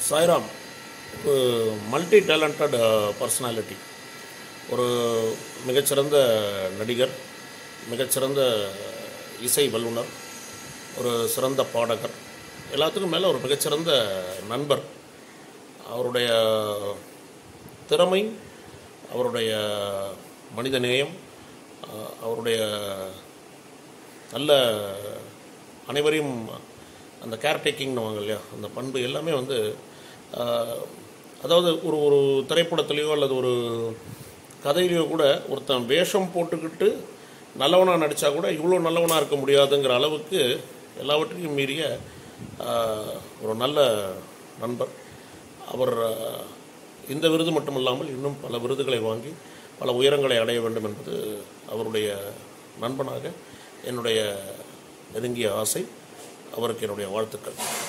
சாய்ராம் ஒரு multi talented personality ஒரு மிகச்சிறந்த நடிகர் மிகச்சிறந்த இசை வல்லுனர் ஒரு சிறந்த பாடகர் எல்லாத்துக்கும் மேலே ஒரு மிகச்சிறந்த நண்பர் அவருடைய திறமை அவருடைய மனிதநேயம் அஹ், அவருடைய நல்ல அனைவரையும் அந்த கேர்டேக்கிங்னு வாங்க இல்லையா அந்த பண்பு எல்லாமே வந்து ஆஹ், அதாவது ஒரு ஒரு திரைப்படத்துலேயோ அல்லது ஒரு கதையிலையோ கூட ஒருத்தன் வேஷம் போட்டுக்கிட்டு நல்லவனாக நடித்தா கூட இவ்வளோ நல்லவனாக இருக்க முடியாதுங்கிற அளவுக்கு எல்லாவற்றையும் மீறிய ஆஹ், ஒரு நல்ல நண்பர் அவர் ஆஹ், இந்த விருது மட்டுமல்லாமல் இன்னும் பல விருதுகளை வாங்கி பல உயரங்களை அடைய வேண்டும் என்பது அவருடைய நண்பனாக என்னுடைய நெருங்கிய ஆசை அவருக்கு என்னுடைய வாழ்த்துக்கள்